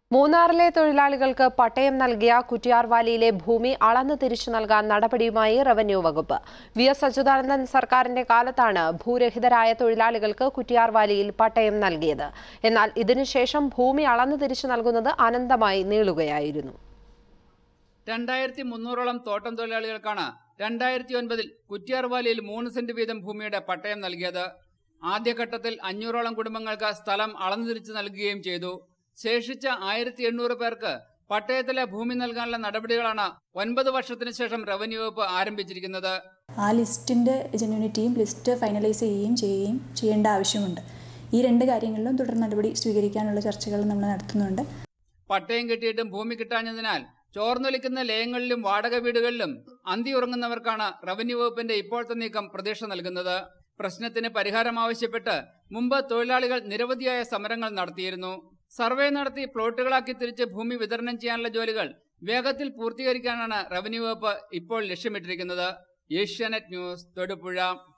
മൂന്നാറിലെ തൊഴിലാളികൾക്ക് പട്ടയം നൽകിയ കുറ്റിയാർവാലിയിലെ ഭൂമി അളന്നു തിരിച്ചു നൽകാൻ നടപടിയുമായി റവന്യൂ വകുപ്പ് വി എസ് അച്യുതാനന്ദൻ സർക്കാരിന്റെ കാലത്താണ് ഭൂരഹിതരായ തൊഴിലാളികൾക്ക് കുറ്റിയാർവാലിയിൽ പട്ടയം നൽകിയത് എന്നാൽ ഇതിനുശേഷം ഭൂമി അളന്നു തിരിച്ചു നൽകുന്നത് അനന്തമായി നീളുകയായിരുന്നു രണ്ടായിരത്തി മുന്നൂറോളം തോട്ടം തൊഴിലാളികൾക്കാണ് രണ്ടായിരത്തി ഒൻപതിൽ കുറ്റിയാർവാലിയിൽ മൂന്ന് സെന്റ് വീതം ഭൂമിയുടെ പട്ടയം നൽകിയത് ആദ്യഘട്ടത്തിൽ അഞ്ഞൂറോളം കുടുംബങ്ങൾക്ക് സ്ഥലം അളന്നു തിരിച്ചു നൽകുകയും ചെയ്തു ശേഷിച്ച ആയിരത്തി എണ്ണൂറ് പേർക്ക് പട്ടയത്തിലെ ഭൂമി നൽകാനുള്ള നടപടികളാണ് ഒൻപത് വർഷത്തിന് ശേഷം റവന്യൂ വകുപ്പ് ആരംഭിച്ചിരിക്കുന്നത് ആ ലിസ്റ്റിൻ്റെ ജെന്യൂനിറ്റിയും ലിസ്റ്റ് ഫൈനലൈസ് ചെയ്യുകയും ചെയ്യുകയും ചെയ്യേണ്ട ആവശ്യമുണ്ട് ഈ രണ്ട് കാര്യങ്ങളിലും തുടർ നടപടി സ്വീകരിക്കാനുള്ള ചർച്ചകൾ നമ്മൾ നടത്തുന്നുണ്ട് പട്ടയം കിട്ടിയിട്ടും ഭൂമി കിട്ടാഞ്ഞതിനാൽ ചോർന്നൊലിക്കുന്ന ലയങ്ങളിലും വാടക വീടുകളിലും അന്തി ഉറങ്ങുന്നവർക്കാണ് റവന്യൂ വകുപ്പിന്റെ ഇപ്പോഴത്തെ നീക്കം പ്രതീക്ഷ നൽകുന്നത് പ്രശ്നത്തിന് പരിഹാരം ആവശ്യപ്പെട്ട് മുമ്പ് തൊഴിലാളികൾ നിരവധിയായ സമരങ്ങൾ നടത്തിയിരുന്നു സർവേ നടത്തി പ്ലോട്ടുകളാക്കി തിരിച്ച് ഭൂമി വിതരണം ചെയ്യാനുള്ള ജോലികൾ വേഗത്തിൽ പൂർത്തീകരിക്കാനാണ് റവന്യൂ വകുപ്പ് ഇപ്പോൾ ലക്ഷ്യമിട്ടിരിക്കുന്നത് ഏഷ്യാനെറ്റ് ന്യൂസ് തൊടുപുഴ